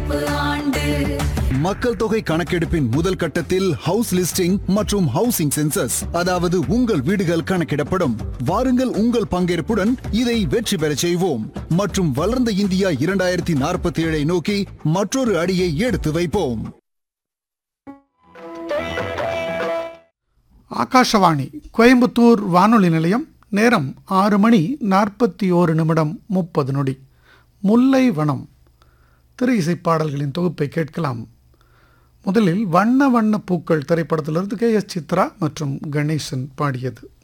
நடப்பு ஆண்டு மக்கள் தொகை கணக்கெடுப்பின் முதல் கட்டத்தில் ஹவுஸ் லிஸ்டிங் மற்றும் ஹவுசிங் சென்சஸ் அதாவது உங்கள் வீடுகள் கணக்கிடப்படும் வாருங்கள் உங்கள் பங்கேற்புடன் இதை வெற்றி பெறச் செய்வோம் மற்றும் வளர்ந்த இந்தியா இரண்டாயிரத்தி நாற்பத்தி ஏழை நோக்கி மற்றொரு அடியை எடுத்து வைப்போம் ஆகாஷவாணி கோயம்புத்தூர் வானொலி நிலையம் நேரம் ஆறு மணி நாற்பத்தி ஓரு நிமிடம் முப்பது நொடி முல்லை வனம் திரை இசைப்பாடல்களின் தொகுப்பை கேட்கலாம் முதலில் வண்ண வண்ண பூக்கள் திரைப்படத்திலிருந்து கே எஸ் சித்ரா மற்றும் கணேசன் பாடியது